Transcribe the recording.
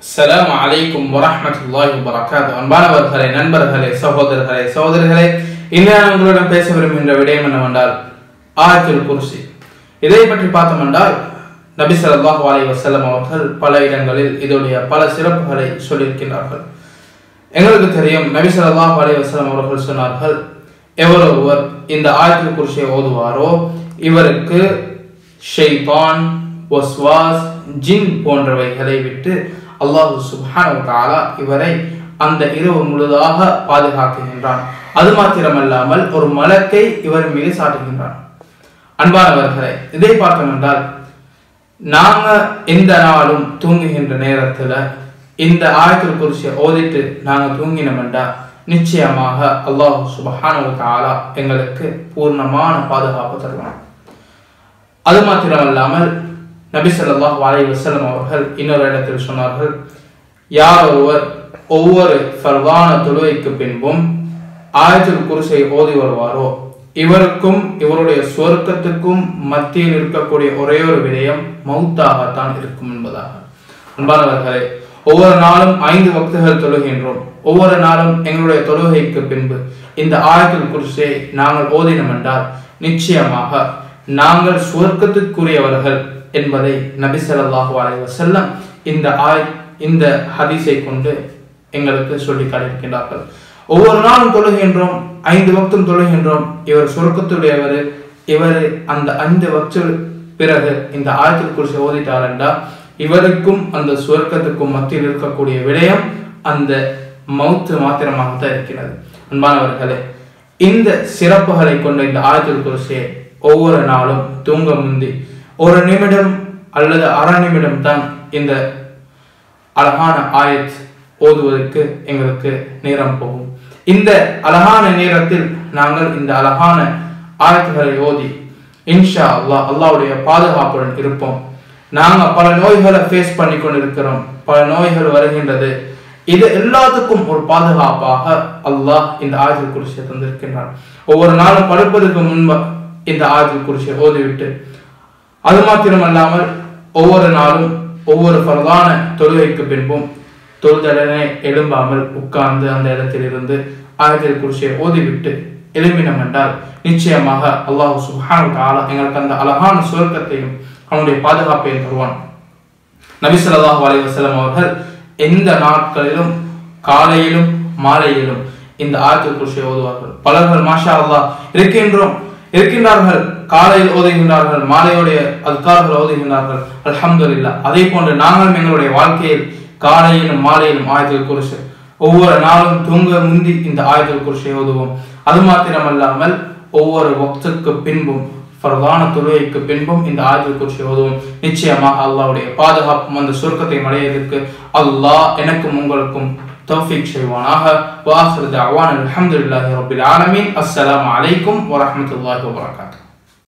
அஸ்ஸலாமு அலைக்கும் வரஹ்மத்துல்லாஹி வபரகாத்துஹு அன்பானவர்களே நண்பர்களே சகோதரர்களே சகோதரிகளே இன்று நான் உங்களிடம் பேச விரும்புகின்ற விடயம் என்னவென்றால் ஆயத்துல் குர்சி இதை பற்றி பார்த்தோம் என்றால் நபி ஸல்லல்லாஹு அலைஹி வஸல்லம் அவர்கள் பல இடங்களில் இதோடைய பல சிறப்புகளை சொல்லியிருக்கிறார்கள் எங்களுக்கு தெரியும் நபி ஸல்லல்லாஹு அலைஹி வஸல்லம் அவர்கள் சொன்னார்கள் எவர் ஒருவர் இந்த ஆயத்துல் குர்சியை ஓதுவாரோ இவருக்கு ஷைத்தான் வஸ்வாஸ் ஜின் போன்றவைகளை விட்டு அல்லாஹு சுப்ஹானஹு வ தஆலா இவரை அந்த இரவு முழுதாக பாதுகாக்குகின்றான் அது மாத்திரமல்லாமல் ஒரு மலக்கை இவர் மீது சாட்டுகின்றான் அன்பானவர்களே இதை பார்த்தோம் என்றால் நாங்க எந்த நாளும் தூங்குகின்ற நேரத்துல இந்த ஆயத்துல் குர்சியை ஓதிட்டு நாங்க தூங்கினோம்டா நிச்சயமாக அல்லாஹ் சுபஹானஹு வ தஆலா எங்களுக்கு பூர்ணமான பாதுகாப்பு தருவான் அது மாத்திரமல்லாமல் நபி ஸல்லல்லாஹு அலைஹி வஸல்லம் அவர்கள் இன்னொரு இடத்தில் சொன்னார்கள் யார் ஒருவர் ஒவ்வொரு ஃபர்வான தொழுகைக்கு பின்பும் ஆயத்துல் குர்ஸை ஓதி வருவாரோ இவருக்கும் இவருடைய சொர்க்கத்துக்கும் மத்தியில் இருக்கக்கூடிய ஒரே ஒரு விடயம் மௌத்தாகத்தான் இருக்கும் என்பதாக அன்பானவர்களே ஒவ்வொரு நாளும் ஐந்து வக்துகள் தொழுகின்றோம் ஒவ்வொரு நாளும் எங்களுடைய தொழுகைக்கு பின்பு இந்த ஆயத்துல் குர்ஸை நாங்கள் ஓதினோம் என்றால் நிச்சயமாக நாங்கள் சுவர்க்கத்துக்குரியவர்கள் என்பதை நபி ஸல்லல்லாஹு அலைஹி வஸல்லம் இந்த ஆய் இந்த ஹதீஸை கொண்டு எங்களுக்கு சொல்லி காட்டியிருக்கின்றார்கள் ஒவ்வொரு நாளும் தொழுகின்றோம் ஐந்து வக்தும் தொழுகின்றோம் இவர் சுருக்கத்துடையவர் இவர் அந்த ஐந்து வக்து பிறகு இந்த ஆயத்தில் குறிச்சி ஓதிட்டார் என்றால் இவருக்கும் அந்த சுவர்க்கத்துக்கும் மத்தியில் இருக்கக்கூடிய விடயம் அந்த மௌத்து மாத்திரமாகத்தான் இருக்கிறது அன்பானவர்களே இந்த சிறப்புகளை கொண்ட இந்த ஆயத்தில் குறிச்சியை ஒவ்வொரு நாளும் தூங்க முந்தி ஒரு நிமிடம் அல்லது அரை நிமிடம் தான் இந்த அழகான ஆயத் ஓதுவதற்கு எங்களுக்கு நேரம் போகும் இந்த அழகான நேரத்தில் நாங்கள் இந்த அழகான ஆயத்துகளை ஓதி இன்ஷா அல்லாஹ் அல்லாவுடைய பாதுகாப்புடன் இருப்போம் நாங்க பல நோய்களை ஃபேஸ் பண்ணி கொண்டிருக்கிறோம் பல நோய்கள் வருகின்றது இது எல்லாத்துக்கும் ஒரு பாதுகாப்பாக அல்லாஹ் இந்த ஆயத்தில் குறிச்சியை தந்திருக்கின்றான் ஒவ்வொரு நாளும் படுப்பதற்கு முன்பு இந்த ஆயத்தில் குறிச்சியை ஓதிவிட்டு அது மாத்திரமல்லாமல் ஒவ்வொரு நாளும் ஒவ்வொரு பரதான தொழுகைக்கு பின்பும் தொழுதடனே எழும்பாமல் உட்கார்ந்து அந்த இடத்தில் இருந்து ஆயத்தில் குறிச்சியை ஓதிவிட்டு எழும்பினம் என்றால் நிச்சயமாக அல்லாஹ் சுஹானு தாலா எங்களுக்கு அந்த அழகான சுவர்க்கத்தையும் அவனுடைய பாதுகாப்பையும் தருவான் நபி ஸல்லல்லாஹு அலைஹி வஸல்லம் அவர்கள் எந்த நாட்களிலும் காலையிலும் மாலையிலும் இந்த ஆயத்துல் குர்சியை ஓதுவார்கள் பலர்கள் மாஷா அல்லாஹ் இருக்கின்றோம் இருக்கின்றார்கள் காலையில் ஓதுகின்றார்கள் மாலையுடைய அல்கார்கள் ஓதுகின்றார்கள் அல்ஹம்துலில்லாஹ் அதே போன்று நாங்களும் எங்களுடைய வாழ்க்கையில் காலையிலும் மாலையிலும் ஆயத்தில் குருசு ஒவ்வொரு நாளும் தூங்க முந்தி இந்த ஆயத்தில் குருசை ஓதுவோம் அது மாத்திரமல்லாமல் ஒவ்வொரு வக்துக்கு பின்பும் பிரதான தொழுகைக்கு பின்பும் இந்த ஆயத்தில் குருசை ஓதுவோம் நிச்சயமாக அல்லாவுடைய பாதுகாப்பும் அந்த சுருக்கத்தை அடையதற்கு அல்லாஹ் எனக்கும் உங்களுக்கும் தௌஃபீக் செய்வானாக வாஹிர் தஅவானா அல்ஹம்துலில்லாஹி ரப்பில் ஆலமீன் அஸ்ஸலாமு அலைக்கும் வரஹ்மத்துல்லாஹி வபரகாத்துஹு